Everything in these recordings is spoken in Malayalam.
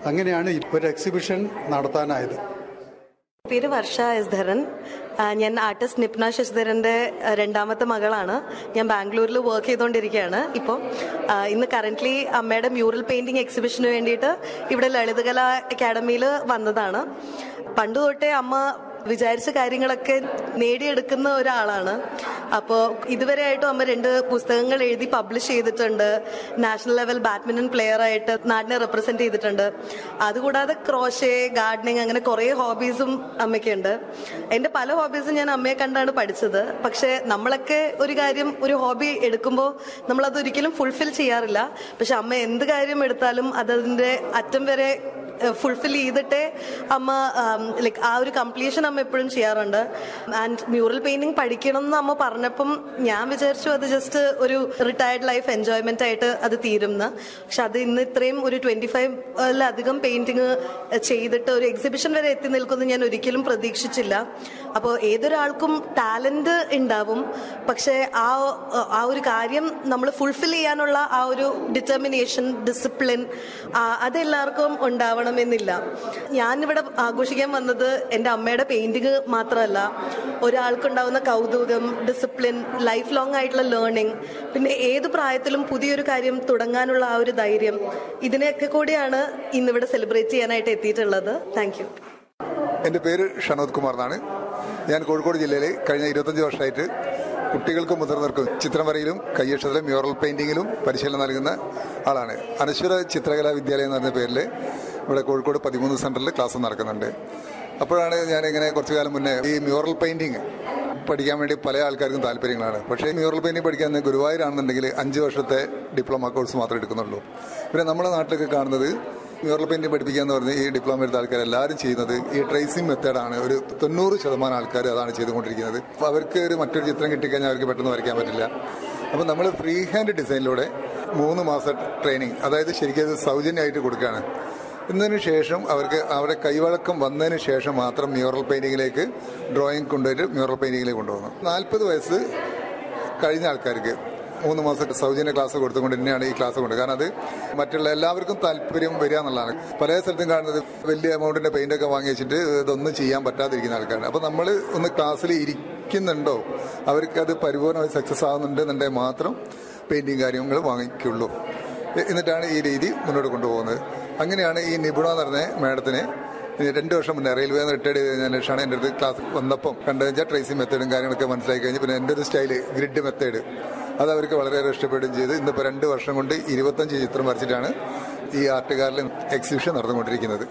അങ്ങനെയാണ് ഇപ്പോൾ ഒരു എക്സിബിഷൻ നടത്താനായത് പേര് വർഷ എസ് ധരൻ ആ, ഞാൻ ആർട്ടിസ്റ്റ് നിപ്ന ശശിധരന്റെ ആ, രണ്ടാമത്തെ മകളാണ് ഞാൻ ബാംഗ്ലൂരിൽ വർക്ക് ചെയ്തുകൊണ്ടിരിക്കുകയാണ് ഇപ്പോൾ ആ, ഇന്ന് കറന്റ്ലി അമ്മയുടെ മ്യൂറൽ പെയിന്റിംഗ് എക്സിബിഷന് വേണ്ടിയിട്ട് ഇവിടെ ലളിതകലാ അക്കാഡമിയിൽ വന്നതാണ് പണ്ട് തൊട്ടേ അമ്മ വിചാരിച്ച കാര്യങ്ങളൊക്കെ നേടിയെടുക്കുന്ന ഒരാളാണ് അപ്പോൾ ഇതുവരെയായിട്ടും അമ്മ രണ്ട് പുസ്തകങ്ങൾ എഴുതി പബ്ലിഷ് ചെയ്തിട്ടുണ്ട് നാഷണൽ ലെവൽ ബാഡ്മിന്റൺ പ്ലെയർ ആയിട്ട് നാടിനെ റെപ്രസെന്റ് ചെയ്തിട്ടുണ്ട് അതുകൂടാതെ ക്രോഷേ ഗാർഡനിങ് അങ്ങനെ കുറേ ഹോബീസും അമ്മയ്ക്കുണ്ട് എൻ്റെ പല ഹോബീസും ഞാൻ അമ്മയെ കണ്ടാണ് പഠിച്ചത് പക്ഷേ നമ്മളൊക്കെ ഒരു കാര്യം ഒരു ഹോബി എടുക്കുമ്പോൾ നമ്മളത് ഒരിക്കലും ഫുൾഫിൽ ചെയ്യാറില്ല പക്ഷെ അമ്മ എന്ത് കാര്യം എടുത്താലും അതതിൻ്റെ അറ്റം വരെ ഫുൾഫിൽ ചെയ്തിട്ടേ അമ്മ ലൈക്ക് ആ ഒരു കംപ്ലീഷൻ അമ്മ എപ്പോഴും ചെയ്യാറുണ്ട് ആൻഡ് മ്യൂറൽ പെയിന്റിംഗ് പഠിക്കണം എന്ന് അമ്മ പറഞ്ഞപ്പം ഞാൻ വിചാരിച്ചു അത് ജസ്റ്റ് ഒരു റിട്ടയർഡ് ലൈഫ് എൻജോയ്മെന്റ് ആയിട്ട് അത് തീരുമെന്ന് പക്ഷെ അത് ഇന്ന് ഇത്രയും ഒരു ട്വന്റി ഫൈവിലധികം പെയിന്റിങ് ചെയ്തിട്ട് ഒരു എക്സിബിഷൻ വരെ എത്തി നിൽക്കുന്നത് ഞാൻ ഒരിക്കലും പ്രതീക്ഷിച്ചില്ല അപ്പോൾ ഏതൊരാൾക്കും ടാലന്റ് ഉണ്ടാവും പക്ഷെ ആ ആ ഒരു കാര്യം നമ്മൾ ഫുൾഫിൽ ചെയ്യാനുള്ള ആ ഒരു ഡിറ്റർമിനേഷൻ ഡിസിപ്ലിൻ അതെല്ലാവർക്കും ഉണ്ടാവണമെന്നില്ല ഞാനിവിടെ ആഘോഷിക്കാൻ വന്നത് എൻ്റെ അമ്മയുടെ പെയിന്റിങ് മാത്രമല്ല ഒരാൾക്കുണ്ടാവുന്ന കൗതുകം ഡിസിപ്ലിൻ ലൈഫ് ലോങ് ആയിട്ടുള്ള ലേണിംഗ് പിന്നെ ഏത് പ്രായത്തിലും പുതിയൊരു കാര്യം തുടങ്ങാനുള്ള ആ ഒരു ധൈര്യം ഇതിനെയൊക്കെ കൂടിയാണ് ഇന്നിവിടെ സെലിബ്രേറ്റ് ചെയ്യാനായിട്ട് എത്തിയിട്ടുള്ളത് താങ്ക് യു എൻ്റെ പേര് ഷനോദ് കുമാർ എന്നാണ് ഞാൻ കോഴിക്കോട് ജില്ലയിൽ കഴിഞ്ഞ ഇരുപത്തഞ്ച് വർഷമായിട്ട് കുട്ടികൾക്കും മുതിർന്നവർക്കും ചിത്രം വരയിലും കയ്യക്ഷരത്തിലും മ്യൂറൽ പെയിന്റിങ്ങിലും പരിശീലനം നൽകുന്ന ആളാണ് അനശ്വര ചിത്രകലാ വിദ്യാലയം എന്ന് പറഞ്ഞ പേരിൽ ഇവിടെ കോഴിക്കോട് പതിമൂന്ന് സെന്ററിൽ ക്ലാസ് നടക്കുന്നുണ്ട് അപ്പോഴാണ് ഞാൻ ഇങ്ങനെ കുറച്ചു കാലം മുന്നേ ഈ മ്യൂറൽ പെയിന്റിങ് പഠിക്കാൻ വേണ്ടി പല ആൾക്കാർക്കും താല്പര്യങ്ങളാണ് പക്ഷേ മ്യൂറൽ പെയിന്റിംഗ് പഠിക്കാൻ ഗുരുവായൂരാണെന്നുണ്ടെങ്കിൽ അഞ്ച് വർഷത്തെ ഡിപ്ലോമ കോഴ്സ് മാത്രമേ എടുക്കുന്നുള്ളൂ പിന്നെ നമ്മുടെ നാട്ടിലൊക്കെ കാണുന്നത് മ്യൂറൽ പെയിന്റിംഗ് പഠിപ്പിക്കുക എന്ന് പറഞ്ഞ് ഈ ഡിപ്ലോമ എടുത്ത ആൾക്കാർ എല്ലാവരും ചെയ്യുന്നത് ഈ ട്രേസിംഗ് മെത്തേഡാണ് ഒരു തൊണ്ണൂറ് ശതമാനം ആൾക്കാർ അതാണ് ചെയ്തുകൊണ്ടിരിക്കുന്നത് അപ്പോൾ അവർക്ക് ഒരു മറ്റൊരു ചിത്രം കിട്ടിക്കഴിഞ്ഞാൽ അവർക്ക് പെട്ടെന്ന് വരയ്ക്കാൻ പറ്റില്ല അപ്പോൾ നമ്മൾ ഫ്രീ ഹാൻഡ് ഡിസൈനിലൂടെ മൂന്ന് മാസം ട്രെയിനിങ് അതായത് ശരിക്കും അത് സൗജന്യമായിട്ട് കൊടുക്കുകയാണ് എന്നതിന് ശേഷം അവർക്ക് അവരുടെ കൈവഴക്കം വന്നതിന് ശേഷം മാത്രം മ്യൂറൽ പെയിന്റിങ്ങിലേക്ക് ഡ്രോയിങ് കൊണ്ടുപോയിട്ട് മ്യൂറൽ പെയിന്റിങ്ങിലേക്ക് കൊണ്ടുപോകുന്നു നാൽപ്പത് വയസ്സ് കഴിഞ്ഞ ആൾക്കാർക്ക് മൂന്ന് മാസം സൗജന്യ ക്ലാസ് കൊടുത്തുകൊണ്ട് തന്നെയാണ് ഈ ക്ലാസ് കൊണ്ട് കാരണം അത് മറ്റുള്ള എല്ലാവർക്കും താല്പര്യം വരിക എന്നുള്ളതാണ് പല സ്ഥലത്തും കാണുന്നത് വലിയ എമൗണ്ടിന്റെ പെയിന്റ് ഒക്കെ വാങ്ങി വെച്ചിട്ട് ഇതൊന്നും ചെയ്യാൻ പറ്റാതിരിക്കുന്ന ആൾക്കാരാണ് അപ്പൊ നമ്മൾ ഒന്ന് ക്ലാസ്സിൽ ഇരിക്കുന്നുണ്ടോ അവർക്ക് അത് പരിപൂർണമായി സക്സസ് ആകുന്നുണ്ടെന്നുണ്ടെങ്കിൽ മാത്രം പെയിന്റിങ് കാര്യങ്ങൾ വാങ്ങിക്കുള്ളൂ എന്നിട്ടാണ് ഈ രീതി മുന്നോട്ട് കൊണ്ടുപോകുന്നത് അങ്ങനെയാണ് ഈ നിപുണ എന്ന് പറഞ്ഞ മാഡത്തിനെ രണ്ട് വർഷം മുന്നേ റെയിൽവേ റിട്ടയർഡ് ചെയ്ത് കഴിഞ്ഞ ശേഷമാണ് എൻ്റെ അടുത്ത് ക്ലാസ് വന്നപ്പം കണ്ടു വെച്ചാൽ ട്രേസിംഗ് മെത്തേഡും കാര്യങ്ങളൊക്കെ മനസ്സിലാക്കി കഴിഞ്ഞ് പിന്നെ എൻ്റെ ഒരു സ്റ്റൈല് ഗ്രിഡ് മെത്തേഡ് അത് അവർക്ക് വളരെയേറെ ഇഷ്ടപ്പെടുകയും ചെയ്ത് ഇന്നിപ്പോൾ രണ്ട് വർഷം കൊണ്ട് ഇരുപത്തഞ്ച് ചിത്രം വരച്ചിട്ടാണ് ഈ ആർട്ടുകാരിൽ എക്സിബിഷൻ നടന്നുകൊണ്ടിരിക്കുന്നത്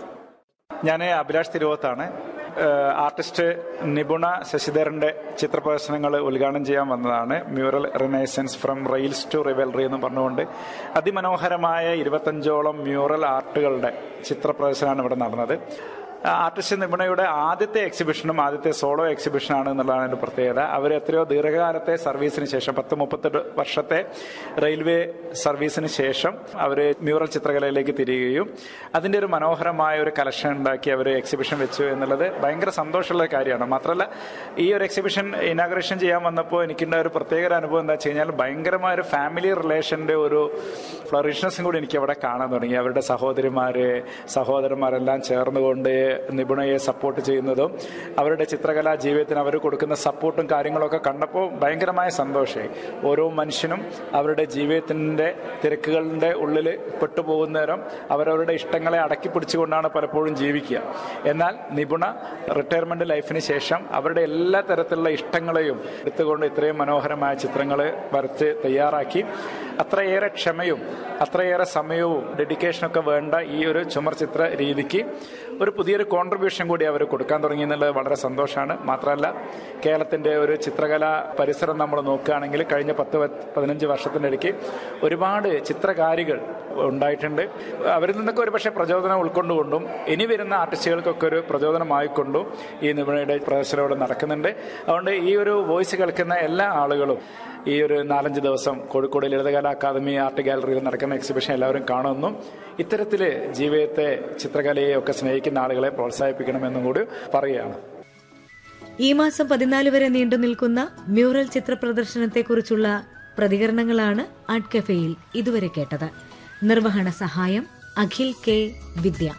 ഞാൻ അഭിലാഷ് തിരുവത്താണ് ഏഹ് ആർട്ടിസ്റ്റ് നിപുണ ശശിധരന്റെ ചിത്രപ്രദർശനങ്ങൾ ഉദ്ഘാടനം ചെയ്യാൻ വന്നതാണ് mural renaissance from rails to rivalry എന്ന് പറഞ്ഞുകൊണ്ട് അതിമനോഹരമായ ഇരുപത്തഞ്ചോളം മ്യൂറൽ ആർട്ടുകളുടെ ചിത്രപ്രദർശനമാണ് ഇവിടെ നടന്നത് ആർട്ടിസ്റ്റ് നിപുണയുടെ ആദ്യത്തെ എക്സിബിഷനും ആദ്യത്തെ സോളോ എക്സിബിഷനാണ് എന്നുള്ളതാണ് എൻ്റെ പ്രത്യേകത അവർ എത്രയോ ദീർഘകാലത്തെ സർവീസിന് ശേഷം പത്ത് മുപ്പത്തെട്ട് വർഷത്തെ റെയിൽവേ സർവീസിന് ശേഷം അവർ മ്യൂറൽ ചിത്രകലയിലേക്ക് തിരിയുകയും അതിൻ്റെ ഒരു മനോഹരമായ ഒരു കലക്ഷൻ ഉണ്ടാക്കി അവർ എക്സിബിഷൻ വെച്ചു എന്നുള്ളത് ഭയങ്കര സന്തോഷമുള്ള കാര്യമാണ് മാത്രമല്ല ഈ ഒരു എക്സിബിഷൻ ഇനാഗ്രേഷൻ ചെയ്യാൻ വന്നപ്പോൾ എനിക്കുണ്ടായ ഒരു പ്രത്യേക ഒരു അനുഭവം എന്താ വെച്ച് കഴിഞ്ഞാൽ ഭയങ്കരമായ ഒരു ഫാമിലി റിലേഷൻ്റെ ഒരു ഫ്ലറിഷ്നസും കൂടി എനിക്ക് അവിടെ കാണാൻ തുടങ്ങി അവരുടെ സഹോദരിമാര് സഹോദരന്മാരെല്ലാം ചേർന്നുകൊണ്ട് നിപുണയെ സപ്പോർട്ട് ചെയ്യുന്നതും അവരുടെ ചിത്രകലാ ജീവിതത്തിന് അവർ കൊടുക്കുന്ന സപ്പോർട്ടും കാര്യങ്ങളൊക്കെ കണ്ടപ്പോൾ ഭയങ്കരമായ സന്തോഷമായി ഓരോ മനുഷ്യനും അവരുടെ ജീവിതത്തിൻ്റെ തിരക്കുകളുടെ ഉള്ളിൽ പെട്ടുപോകുന്നേരം അവരവരുടെ ഇഷ്ടങ്ങളെ അടക്കി പിടിച്ചുകൊണ്ടാണ് പലപ്പോഴും ജീവിക്കുക എന്നാൽ നിപുണ റിട്ടയർമെന്റ് ലൈഫിന് ശേഷം അവരുടെ എല്ലാ തരത്തിലുള്ള ഇഷ്ടങ്ങളെയും എടുത്തുകൊണ്ട് ഇത്രയും മനോഹരമായ ചിത്രങ്ങൾ വരച്ച് തയ്യാറാക്കി അത്രയേറെ ക്ഷമയും അത്രയേറെ സമയവും ഡെഡിക്കേഷനൊക്കെ വേണ്ട ഈ ഒരു ചുമർ ചിത്ര രീതിക്ക് ഒരു പുതിയൊരു കോൺട്രിബ്യൂഷൻ കൂടി അവർ കൊടുക്കാൻ തുടങ്ങി എന്നുള്ളത് വളരെ സന്തോഷമാണ് മാത്രമല്ല കേരളത്തിന്റെ ഒരു ചിത്രകലാ പരിസരം നമ്മൾ നോക്കുകയാണെങ്കിൽ കഴിഞ്ഞ പത്ത് പതിനഞ്ച് വർഷത്തിൻ്റെ ഇടയ്ക്ക് ഒരുപാട് ചിത്രകാരികൾ ഉണ്ടായിട്ടുണ്ട് അവരിൽ നിന്നൊക്കെ ഒരു പക്ഷേ പ്രചോദനം ഉൾക്കൊണ്ടുകൊണ്ടും ഇനി വരുന്ന ആർട്ടിസ്റ്റുകൾക്കൊക്കെ ഒരു പ്രചോദനമായിക്കൊണ്ടും ഈ നിപുണയുടെ പ്രദർശനം ഇവിടെ നടക്കുന്നുണ്ട് അതുകൊണ്ട് ഈ ഒരു വോയിസ് കേൾക്കുന്ന എല്ലാ ആളുകളും ഈ ഒരു നാലഞ്ച് ദിവസം കോഴിക്കോട് ലളിതകല അക്കാദമി ആർട്ട് ഗാലറിയിൽ നടക്കുന്ന എക്സിബിഷൻ എല്ലാവരും കാണുമെന്നും ഇത്തരത്തിൽ ജീവിതത്തെ ചിത്രകലയെ ഒക്കെ സ്നേഹിക്കുന്ന ആളുകളെ പ്രോത്സാഹിപ്പിക്കണമെന്നും കൂടി പറയുകയാണ് ഈ മാസം പതിനാല് വരെ നീണ്ടു നിൽക്കുന്ന മ്യൂറൽ ചിത്ര പ്രദർശനത്തെക്കുറിച്ചുള്ള പ്രതികരണങ്ങളാണ് ആർട്ട് കഫേയിൽ ഇതുവരെ കേട്ടത് നിർവഹണ സഹായം അഖിൽ കെ വിദ്യ